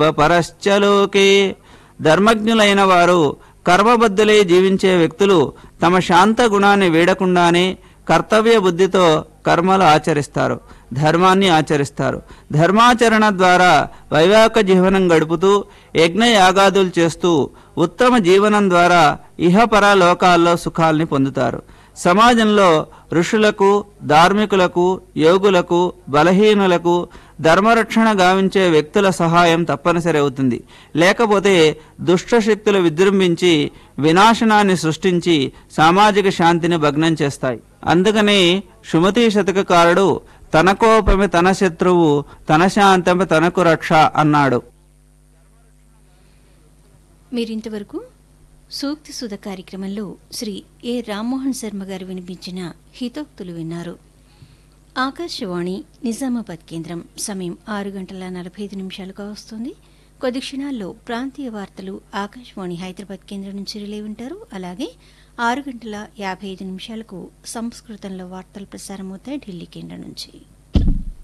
పరశ్చలోకే ధర్మజ్ఞులైన వారు కర్మబద్ధులై జీవించే వ్యక్తులు తమ శాంత గుణాన్ని వీడకుండానే కర్తవ్య బుద్ధితో కర్మలు ఆచరిస్తారు ధర్మాన్ని ఆచరిస్తారు ధర్మాచరణ ద్వారా వైవాహిక జీవనం గడుపుతూ యజ్ఞ యాగాదులు చేస్తూ ఉత్తమ జీవనం ద్వారా ఇహపర లోకాల్లో సుఖాల్ని పొందుతారు సమాజంలో ఋషులకు ధార్మికులకు యోగులకు బలహీనులకు ధర్మరక్షణ గావించే వ్యక్తుల సహాయం తప్పనిసరి అవుతుంది లేకపోతే దుష్ట శక్తులు విజృంభించి వినాశనాన్ని సృష్టించి సామాజిక శాంతిని భగ్నం చేస్తాయి అందుకని సుమతి శతకకారుడు తన కోపమే తన శత్రువు తన శాంతమే తనకు రక్ష అన్నాడు మీరింతవరకు సూక్తి సుధ కార్యక్రమంలో శ్రీ ఏ రామ్మోహన్ శర్మ గారు వినిపించిన హితోక్తులు విన్నారు ఆకాశవాణి నిజామాబాద్ కేంద్రం సమయం ఆరు గంటల నలభై ఐదు నిమిషాలుగా వస్తుంది కొద్ది క్షణాల్లో ప్రాంతీయ వార్తలు ఆకాశవాణి హైదరాబాద్ కేంద్రం నుంచి రిలే ఉంటారు అలాగే ఆరు గంటల యాభై ఐదు నిమిషాలకు సంస్కృతంలో వార్తలు ప్రసారమవుతాయి ఢిల్లీ కేంద్రం నుంచి